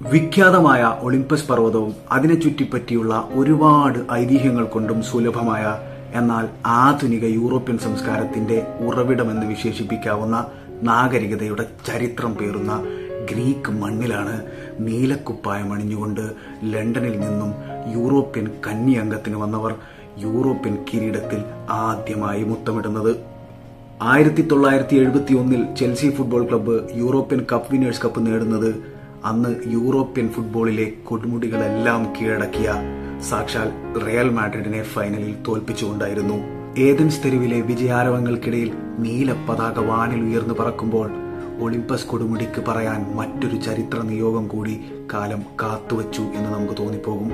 വിഖ്യാതമായ ഒളിമ്പസ് പർവ്വതവും അതിനെ ചുറ്റിപ്പറ്റിയുള്ള ഒരുപാട് ഐതിഹ്യങ്ങൾ കൊണ്ടും സുലഭമായ എന്നാൽ ആധുനിക യൂറോപ്യൻ സംസ്കാരത്തിന്റെ ഉറവിടമെന്ന് വിശേഷിപ്പിക്കാവുന്ന നാഗരികതയുടെ ചരിത്രം പേറുന്ന ഗ്രീക്ക് മണ്ണിലാണ് നീലക്കുപ്പായം അണിഞ്ഞുകൊണ്ട് ലണ്ടനിൽ നിന്നും യൂറോപ്യൻ കന്നി അംഗത്തിന് വന്നവർ യൂറോപ്യൻ കിരീടത്തിൽ ആദ്യമായി മുത്തമിടുന്നത് ആയിരത്തി തൊള്ളായിരത്തി എഴുപത്തി ഒന്നിൽ Chelsea football club European cup winners cup നേടുന്നത് അന്ന് യൂറോപ്യൻ ഫുട്ബോളിലെ കൊടുമുടികളെല്ലാം കീഴടക്കിയ സാക്ഷാൽ റയൽ മാഡ്രിഡിനെ ഫൈനലിൽ തോൽപ്പിച്ചുകൊണ്ടായിരുന്നു ഏതൻസ് തെരുവിലെ വിജയാരവങ്ങൾക്കിടയിൽ നീല പതാക വാനിൽ ഉയർന്നു പറക്കുമ്പോൾ ഒളിമ്പസ് കൊടുമുടിക്ക് പറയാൻ മറ്റൊരു ചരിത്ര നിയോഗം കൂടി കാലം കാത്തുവച്ചു എന്ന് നമുക്ക് തോന്നിപ്പോകും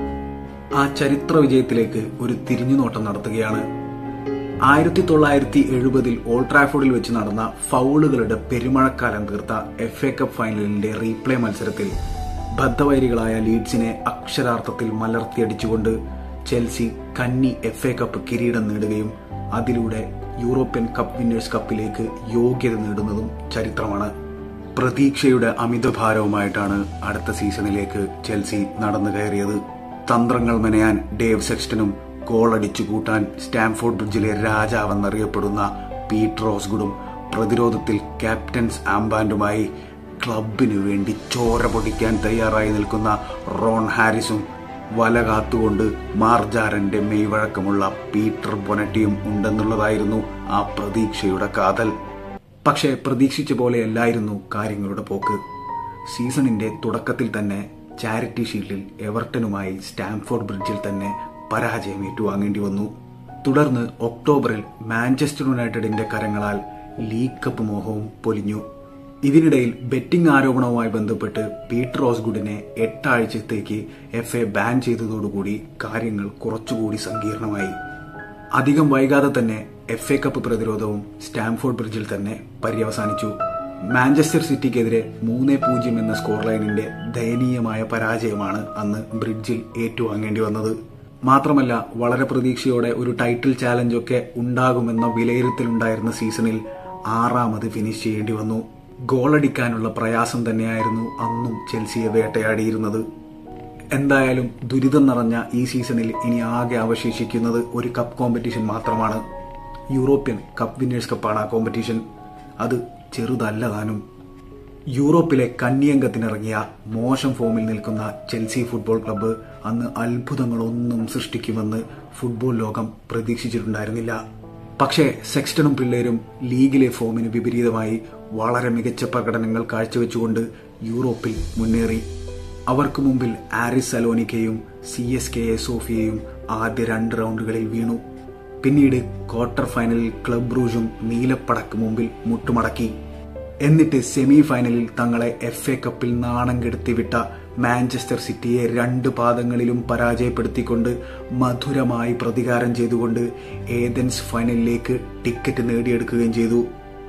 ആ ചരിത്ര വിജയത്തിലേക്ക് ഒരു തിരിഞ്ഞുനോട്ടം നടത്തുകയാണ് ആയിരത്തി തൊള്ളായിരത്തി എഴുപതിൽ ഓൾഡ് ട്രാഫോർഡിൽ വെച്ച് നടന്ന ഫൗളുകളുടെ പെരുമഴക്കാലം തീർത്ത എഫ് എ കപ്പ് ഫൈനലിന്റെ റീപ്ലേ മത്സരത്തിൽ ബദ്ധവൈരികളായ ലീഡ്സിനെ അക്ഷരാർത്ഥത്തിൽ മലർത്തിയടിച്ചുകൊണ്ട് ചെൽസി കന്നി എഫ് എ കപ്പ് കിരീടം നേടുകയും അതിലൂടെ യൂറോപ്യൻ കപ്പ് വിന്നേഴ്സ് കപ്പിലേക്ക് യോഗ്യത നേടുന്നതും ചരിത്രമാണ് പ്രതീക്ഷയുടെ അമിതഭാരവുമായിട്ടാണ് അടുത്ത സീസണിലേക്ക് ചെൽസി നടന്നു കയറിയത് തന്ത്രങ്ങൾ മെനയാൻ ഡേവ് സെക്സ്റ്റനും ഗോളടിച്ചു കൂട്ടാൻ സ്റ്റാംഫോർഡ് ബ്രിഡ്ജിലെ രാജാവെന്നറിയപ്പെടുന്ന പീറ്റ് റോസ്ഗുഡും പ്രതിരോധത്തിൽ ക്യാപ്റ്റൻസ് ആംബാൻഡുമായി ക്ലബിനു വേണ്ടി ചോര പൊടിക്കാൻ തയ്യാറായി നിൽക്കുന്ന റോൺ ഹാരിസും വല കാത്തുകൊണ്ട് മാർജാരന്റെ മെയ്വഴക്കമുള്ള പീറ്റർ ബൊനറ്റിയും ഉണ്ടെന്നുള്ളതായിരുന്നു ആ പ്രതീക്ഷയുടെ കാതൽ പക്ഷേ പ്രതീക്ഷിച്ച പോലെയല്ലായിരുന്നു കാര്യങ്ങളുടെ പോക്ക് സീസണിന്റെ തുടക്കത്തിൽ തന്നെ ചാരിറ്റി ഷീൽഡിൽ എവർട്ടനുമായി സ്റ്റാംഫോർഡ് ബ്രിഡ്ജിൽ തന്നെ പരാജയം ഏറ്റുവാങ്ങേണ്ടി വന്നു തുടർന്ന് ഒക്ടോബറിൽ മാഞ്ചസ്റ്റർ യുണൈറ്റഡിന്റെ കരങ്ങളാൽ ലീഗ് കപ്പ് മോഹവും പൊലിഞ്ഞു ഇതിനിടയിൽ ബെറ്റിംഗ് ആരോപണവുമായി ബന്ധപ്പെട്ട് പീറ്റർ ഓസ്ഗുഡിനെ എട്ടാഴ്ചത്തേക്ക് എഫ് എ ബാൻ ചെയ്തതോടുകൂടി കാര്യങ്ങൾ കുറച്ചുകൂടി സങ്കീർണമായി അധികം വൈകാതെ തന്നെ എഫ് എ കപ്പ് പ്രതിരോധവും സ്റ്റാംഫോർഡ് ബ്രിഡ്ജിൽ തന്നെ പര്യവസാനിച്ചു മാഞ്ചസ്റ്റർ സിറ്റിക്കെതിരെ മൂന്ന് പൂജ്യം എന്ന സ്കോർ ലൈനിന്റെ ദയനീയമായ പരാജയമാണ് അന്ന് ബ്രിഡ്ജിൽ ഏറ്റുവാങ്ങേണ്ടി വന്നത് മാത്രമല്ല വളരെ പ്രതീക്ഷയോടെ ഒരു ടൈറ്റിൽ ചാലഞ്ചൊക്കെ ഉണ്ടാകുമെന്ന വിലയിരുത്തലുണ്ടായിരുന്ന സീസണിൽ ആറാമത് ഫിനിഷ് ചെയ്യേണ്ടി വന്നു ഗോളടിക്കാനുള്ള പ്രയാസം തന്നെയായിരുന്നു അന്നും ചെൽസിയെ വേട്ടയാടിയിരുന്നത് എന്തായാലും ദുരിതം നിറഞ്ഞ ഈ സീസണിൽ ഇനി ആകെ അവശേഷിക്കുന്നത് ഒരു കപ്പ് കോമ്പറ്റീഷൻ മാത്രമാണ് യൂറോപ്യൻ കപ്പ് വിന്നേഴ്സ് കപ്പാണ് ആ കോമ്പറ്റീഷൻ അത് ചെറുതല്ല താനും യൂറോപ്പിലെ കന്നിയംഗത്തിനിറങ്ങിയ മോശം ഫോമിൽ നിൽക്കുന്ന ചെൽസി ഫുട്ബോൾ ക്ലബ്ബ് അന്ന് അത്ഭുതങ്ങളൊന്നും സൃഷ്ടിക്കുമെന്ന് ഫുട്ബോൾ ലോകം പ്രതീക്ഷിച്ചിട്ടുണ്ടായിരുന്നില്ല പക്ഷേ സെക്സ്റ്റണും പിള്ളേരും ലീഗിലെ ഫോമിന് വിപരീതമായി വളരെ മികച്ച പ്രകടനങ്ങൾ കാഴ്ചവെച്ചുകൊണ്ട് യൂറോപ്പിൽ മുന്നേറി അവർക്ക് മുമ്പിൽ ആരിസ് സലോനിക്കയും സി എസ് കെ എ സോഫിയയും ആദ്യ രണ്ട് റൗണ്ടുകളിൽ വീണു പിന്നീട് ക്വാർട്ടർ ഫൈനലിൽ ക്ലബ് റൂജും നീലപ്പടക്ക് മുമ്പിൽ മുട്ടുമടക്കി എന്നിട്ട് സെമി ഫൈനലിൽ തങ്ങളെ എഫ് എ കപ്പിൽ നാണം കെടുത്തി വിട്ട മാഞ്ചസ്റ്റർ സിറ്റിയെ രണ്ട് പാദങ്ങളിലും പരാജയപ്പെടുത്തിക്കൊണ്ട് മധുരമായി പ്രതികാരം ചെയ്തുകൊണ്ട് ഏതൻസ് ഫൈനലിലേക്ക് ടിക്കറ്റ് നേടിയെടുക്കുകയും ചെയ്തു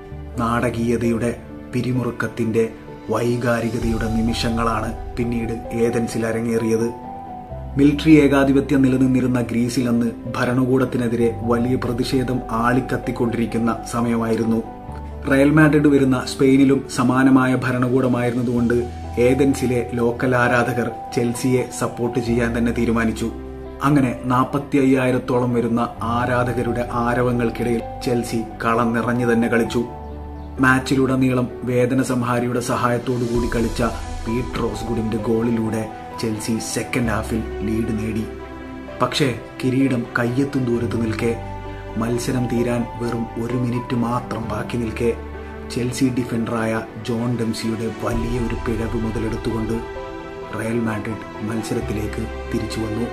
നാടകീയതയുടെ പിരിമുറുക്കത്തിന്റെ വൈകാരികതയുടെ നിമിഷങ്ങളാണ് പിന്നീട് ഏതൻസിൽ അരങ്ങേറിയത് മിലിറ്ററി ഏകാധിപത്യം നിലനിന്നിരുന്ന ഗ്രീസിൽ അന്ന് ഭരണകൂടത്തിനെതിരെ വലിയ പ്രതിഷേധം ആളിക്കത്തിക്കൊണ്ടിരിക്കുന്ന സമയമായിരുന്നു റയൽ മാഡ്രിഡ് വരുന്ന സ്പെയിനിലും സമാനമായ ഭരണകൂടമായിരുന്നതുകൊണ്ട് ഏതൻസിലെ ലോക്കൽ ആരാധകർ ചെൽസിയെ സപ്പോർട്ട് ചെയ്യാൻ തന്നെ തീരുമാനിച്ചു അങ്ങനെ നാൽപ്പത്തി അയ്യായിരത്തോളം വരുന്ന ആരാധകരുടെ ആരവങ്ങൾക്കിടയിൽ ചെൽസി കളം നിറഞ്ഞു തന്നെ കളിച്ചു മാച്ചിലുടനീളം വേദന സംഹാരിയുടെ സഹായത്തോടുകൂടി കളിച്ച പീറ്റർ റോസ്ഗുഡിന്റെ ഗോളിലൂടെ ചെൽസി സെക്കൻഡ് ഹാഫിൽ ലീഡ് നേടി പക്ഷേ കിരീടം കയ്യെത്തും ദൂരത്ത് നിൽക്കെ മത്സരം തീരാൻ വെറും ഒരു മിനിറ്റ് മാത്രം ബാക്കി നിൽക്കെ ചെൽസി ഡിഫൻഡറായ ജോൺ ഡെംസിയുടെ വലിയ ഒരു പിഴവ് മുതലെടുത്തുകൊണ്ട് റയൽ മാഡ്രിഡ് മത്സരത്തിലേക്ക് തിരിച്ചു വന്നു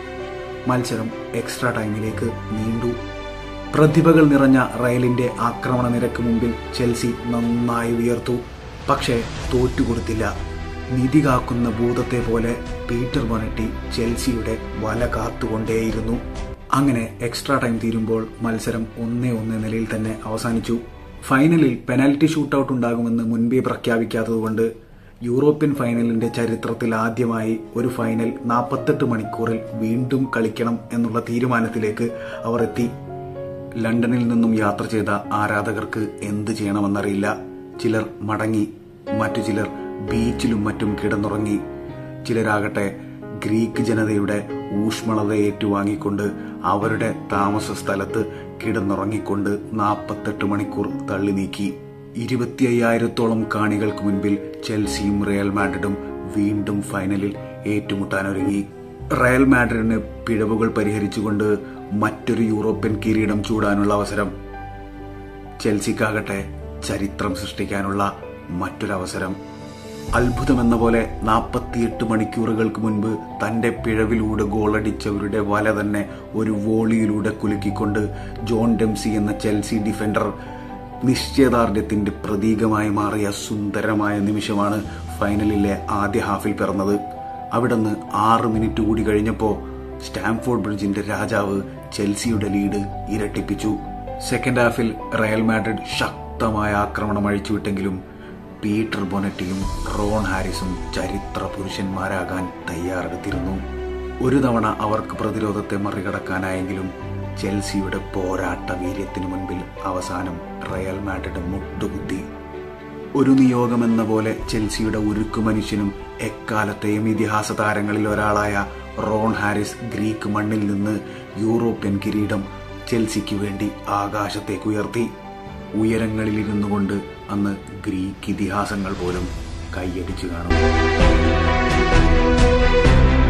മത്സരം എക്സ്ട്രാ ടൈമിലേക്ക് നീണ്ടു പ്രതിഭകൾ നിറഞ്ഞ റയലിന്റെ ആക്രമണ നിരക്ക് മുമ്പിൽ ചെൽസി നന്നായി ഉയർത്തു പക്ഷേ തോറ്റുകൊടുത്തില്ല നിധി കാക്കുന്ന ഭൂതത്തെ പോലെ പീറ്റർ ബൊനറ്റി ചെൽസിയുടെ വല കാത്തുകൊണ്ടേയിരുന്നു അങ്ങനെ എക്സ്ട്രാ ടൈം തീരുമ്പോൾ മത്സരം ഒന്നേ ഒന്ന് നിലയിൽ തന്നെ അവസാനിച്ചു ഫൈനലിൽ പെനാൽറ്റി ഷൂട്ടൌട്ട് ഉണ്ടാകുമെന്ന് മുൻപേ പ്രഖ്യാപിക്കാത്തതുകൊണ്ട് യൂറോപ്യൻ ഫൈനലിന്റെ ചരിത്രത്തിൽ ആദ്യമായി ഒരു ഫൈനൽ നാൽപ്പത്തെട്ട് മണിക്കൂറിൽ വീണ്ടും കളിക്കണം എന്നുള്ള തീരുമാനത്തിലേക്ക് അവർ എത്തി ലണ്ടനിൽ നിന്നും യാത്ര ചെയ്ത ആരാധകർക്ക് എന്ത് ചെയ്യണമെന്നറിയില്ല ചിലർ മടങ്ങി മറ്റു ചിലർ ബീച്ചിലും മറ്റും കിടന്നുറങ്ങി ചിലരാകട്ടെ ഗ്രീക്ക് ജനതയുടെ ഊഷ്മളത ഏറ്റുവാങ്ങിക്കൊണ്ട് അവരുടെ താമസ സ്ഥലത്ത് കിടന്നുറങ്ങിക്കൊണ്ട് നാൽപ്പത്തെട്ട് മണിക്കൂർ തള്ളി നീക്കി ഇരുപത്തി അയ്യായിരത്തോളം കാണികൾക്ക് മുൻപിൽ ചെൽസിയും റയൽ മാഡ്രിഡും വീണ്ടും ഫൈനലിൽ ഏറ്റുമുട്ടാനൊരുങ്ങി റയൽ മാഡ്രിഡിന് പിഴവുകൾ പരിഹരിച്ചുകൊണ്ട് മറ്റൊരു യൂറോപ്യൻ കിരീടം ചൂടാനുള്ള അവസരം ചെൽസിക്കാകട്ടെ ചരിത്രം സൃഷ്ടിക്കാനുള്ള മറ്റൊരവസരം അത്ഭുതമെന്ന പോലെ നാൽപ്പത്തിയെട്ട് മണിക്കൂറുകൾക്ക് മുൻപ് തന്റെ പിഴവിലൂടെ ഗോളടിച്ചവരുടെ വല തന്നെ ഒരു വോളിയിലൂടെ കുലുക്കിക്കൊണ്ട് ജോൺ ഡെംസി എന്ന ചെൽസി ഡിഫൻഡർ നിശ്ചയദാർഢ്യത്തിന്റെ പ്രതീകമായി മാറിയ സുന്ദരമായ നിമിഷമാണ് ഫൈനലിലെ ആദ്യ ഹാഫിൽ പിറന്നത് അവിടുന്ന് ആറ് മിനിറ്റ് കൂടി കഴിഞ്ഞപ്പോൾ സ്റ്റാംഫോർഡ് ബ്രിഡ്ജിന്റെ രാജാവ് ചെൽസിയുടെ ലീഡ് ഇരട്ടിപ്പിച്ചു സെക്കൻഡ് ഹാഫിൽ റയൽ മാഡ്രിഡ് ശക്തമായ ആക്രമണം അഴിച്ചുവിട്ടെങ്കിലും പീറ്റർ ബൊനറ്റിയും റോൺ ഹാരിസും ചരിത്ര പുരുഷന്മാരാകാൻ തയ്യാറെടുത്തിരുന്നു ഒരു തവണ അവർക്ക് പ്രതിരോധത്തെ മറികടക്കാനായെങ്കിലും ചെൽസിയുടെ പോരാട്ട വീര്യത്തിനു മുൻപിൽ അവസാനം റയൽ മാഡ്രിഡ് മുട്ടുകുത്തി ഒരു നിയോഗമെന്ന പോലെ ചെൽസിയുടെ ഉരുക്കു മനുഷ്യനും എക്കാലത്തെയും ഇതിഹാസ താരങ്ങളിൽ ഒരാളായ റോൺ ഹാരിസ് ഗ്രീക്ക് മണ്ണിൽ നിന്ന് യൂറോപ്യൻ കിരീടം ചെൽസിക്ക് വേണ്ടി ആകാശത്തേക്ക് ഉയർത്തി ഉയരങ്ങളിലിരുന്നു കൊണ്ട് അന്ന് ഗ്രീക്ക് ഇതിഹാസങ്ങൾ പോലും കൈയടിച്ചു കാണും